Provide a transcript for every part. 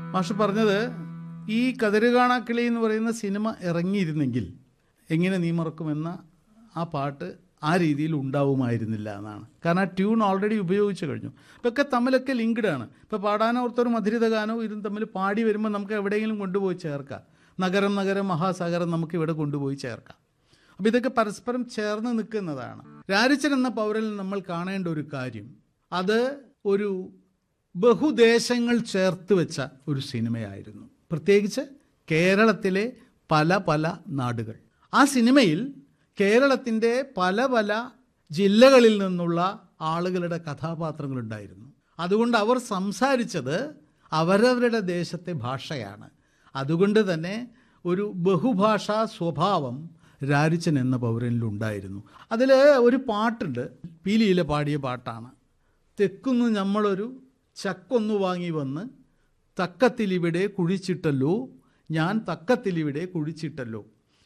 മാഷ് പറഞ്ഞത് ഈ കതിരുകാണാക്കിളി എന്ന് പറയുന്ന സിനിമ ഇറങ്ങിയിരുന്നെങ്കിൽ എങ്ങനെ നീ മറക്കുമെന്ന ആ പാട്ട് ആ രീതിയിൽ ഉണ്ടാവുമായിരുന്നില്ല എന്നാണ് കാരണം ആ ട്യൂൺ ഓൾറെഡി ഉപയോഗിച്ച് കഴിഞ്ഞു ഇപ്പൊക്കെ തമ്മിലൊക്കെ ലിങ്ക്ഡ് ആണ് ഇപ്പോൾ പാടാനോ ഓർത്തൊരു മധുരിത ഗാനവും ഇതും തമ്മിൽ പാടി വരുമ്പോൾ നമുക്ക് എവിടെയെങ്കിലും കൊണ്ടുപോയി ചേർക്കാം നഗരം നഗരം മഹാസാഗരം നമുക്ക് ഇവിടെ കൊണ്ടുപോയി ചേർക്കാം അപ്പോൾ ഇതൊക്കെ പരസ്പരം ചേർന്ന് നിൽക്കുന്നതാണ് രാരിച്ചൻ എന്ന പൗരനിൽ നമ്മൾ കാണേണ്ട ഒരു കാര്യം അത് ഒരു ബഹുദേശങ്ങൾ ചേർത്ത് വെച്ച ഒരു സിനിമയായിരുന്നു പ്രത്യേകിച്ച് കേരളത്തിലെ പല പല നാടുകൾ ആ സിനിമയിൽ കേരളത്തിൻ്റെ പല പല ജില്ലകളിൽ നിന്നുള്ള ആളുകളുടെ കഥാപാത്രങ്ങളുണ്ടായിരുന്നു അതുകൊണ്ട് അവർ സംസാരിച്ചത് അവരവരുടെ ദേശത്തെ ഭാഷയാണ് അതുകൊണ്ട് തന്നെ ഒരു ബഹുഭാഷാ സ്വഭാവം രാരിച്ചൻ എന്ന പൗരനിലുണ്ടായിരുന്നു അതിൽ ഒരു പാട്ടുണ്ട് പീലിയിലെ പാടിയ പാട്ടാണ് തെക്കുന്ന് നമ്മളൊരു ചക്കൊന്നു വാങ്ങി വന്ന് തക്കത്തിലിവിടെ കുഴിച്ചിട്ടല്ലോ ഞാൻ തക്കത്തിലിവിടെ കുഴിച്ചിട്ടല്ലോ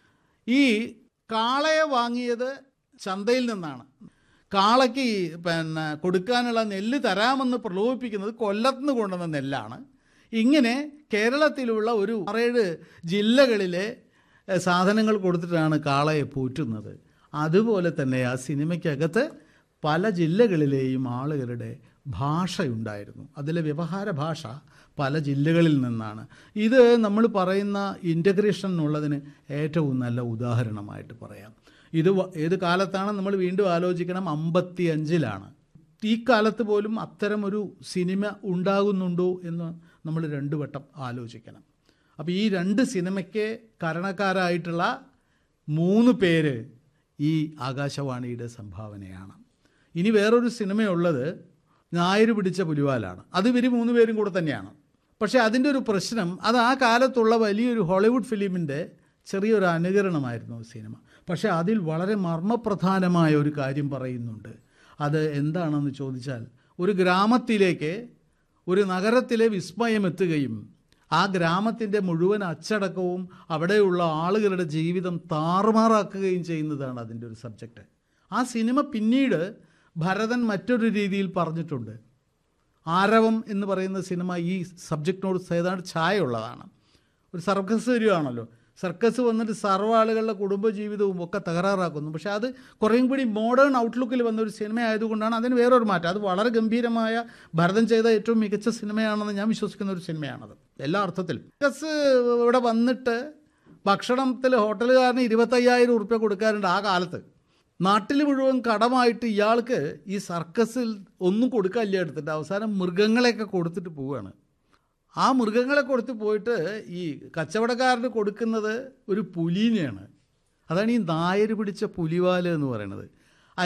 ഈ കാളയെ വാങ്ങിയത് ചന്തയിൽ നിന്നാണ് കാളയ്ക്ക് ഈ പിന്നെ കൊടുക്കാനുള്ള നെല്ല് തരാമെന്ന് പ്രലോഭിപ്പിക്കുന്നത് കൊല്ലത്തുനിന്ന് കൊണ്ടുവന്ന നെല്ലാണ് ഇങ്ങനെ കേരളത്തിലുള്ള ഒരു ആറേഴ് ജില്ലകളിലെ എ, സാധനങ്ങൾ കൊടുത്തിട്ടാണ് കാളയെ പോറ്റുന്നത് അതുപോലെ തന്നെ ആ സിനിമയ്ക്കകത്ത് പല ജില്ലകളിലെയും ആളുകളുടെ ഭാഷയുണ്ടായിരുന്നു അതിലെ വ്യവഹാര ഭാഷ പല ജില്ലകളിൽ നിന്നാണ് ഇത് നമ്മൾ പറയുന്ന ഇൻ്റഗ്രേഷൻ എന്നുള്ളതിന് ഏറ്റവും നല്ല ഉദാഹരണമായിട്ട് പറയാം ഇത് വ- ഏത് കാലത്താണ് നമ്മൾ വീണ്ടും ആലോചിക്കണം അമ്പത്തി അഞ്ചിലാണ് ഈ കാലത്ത് പോലും അത്തരം ഒരു സിനിമ ഉണ്ടാകുന്നുണ്ടോ എന്ന് നമ്മൾ രണ്ടു വട്ടം ആലോചിക്കണം അപ്പോൾ ഈ രണ്ട് സിനിമയ്ക്ക് കാരണക്കാരായിട്ടുള്ള മൂന്ന് പേര് ഈ ആകാശവാണിയുടെ സംഭാവനയാണ് ഇനി വേറൊരു സിനിമയുള്ളത് നായര് പിടിച്ച പുലിവാലാണ് അത് ഇവർ മൂന്ന് പേരും കൂടെ തന്നെയാണ് പക്ഷേ അതിൻ്റെ ഒരു പ്രശ്നം അത് ആ കാലത്തുള്ള വലിയൊരു ഹോളിവുഡ് ഫിലിമിൻ്റെ ചെറിയൊരു അനുകരണമായിരുന്നു ആ സിനിമ പക്ഷേ അതിൽ വളരെ മർമ്മപ്രധാനമായ ഒരു കാര്യം പറയുന്നുണ്ട് അത് എന്താണെന്ന് ചോദിച്ചാൽ ഒരു ഗ്രാമത്തിലേക്ക് ഒരു നഗരത്തിലെ വിസ്മയം എത്തുകയും ആ ഗ്രാമത്തിൻ്റെ മുഴുവൻ അച്ചടക്കവും അവിടെയുള്ള ആളുകളുടെ ജീവിതം താറുമാറാക്കുകയും ചെയ്യുന്നതാണ് അതിൻ്റെ ഒരു സബ്ജക്റ്റ് ആ സിനിമ പിന്നീട് ഭരതൻ മറ്റൊരു രീതിയിൽ പറഞ്ഞിട്ടുണ്ട് ആരവം എന്ന് പറയുന്ന സിനിമ ഈ സബ്ജക്റ്റിനോട് ഏതാണ്ട് ഛായയുള്ളതാണ് ഒരു സർക്കസ് വരികയാണല്ലോ സർക്കസ് വന്നിട്ട് സർവ്വ ആളുകളുടെ കുടുംബജീവിതവും ഒക്കെ തകരാറാക്കുന്നു പക്ഷേ അത് കുറേയും കൂടി മോഡേൺ ഔട്ട്ലുക്കിൽ വന്ന ഒരു സിനിമ ആയതുകൊണ്ടാണ് അതിന് വേറൊരു മാറ്റം അത് വളരെ ഗംഭീരമായ ഭരതൻ ചെയ്ത ഏറ്റവും മികച്ച സിനിമയാണെന്ന് ഞാൻ വിശ്വസിക്കുന്ന ഒരു സിനിമയാണത് എല്ലാ അർത്ഥത്തിലും സർക്കസ് ഇവിടെ വന്നിട്ട് ഭക്ഷണത്തിൽ ഹോട്ടലുകാരന് ഇരുപത്തയ്യായിരം ഉറുപ്പ്യ കൊടുക്കാറുണ്ട് ആ കാലത്ത് നാട്ടിൽ മുഴുവൻ കടമായിട്ട് ഇയാൾക്ക് ഈ സർക്കസിൽ ഒന്നും കൊടുക്കാനില്ല എടുത്തിട്ട് അവസാനം മൃഗങ്ങളെയൊക്കെ കൊടുത്തിട്ട് പോവുകയാണ് ആ മൃഗങ്ങളെ കൊടുത്ത് പോയിട്ട് ഈ കച്ചവടക്കാരന് കൊടുക്കുന്നത് ഒരു പുലീനെയാണ് അതാണ് ഈ നായര് പിടിച്ച പുലിവാല് എന്ന് പറയുന്നത്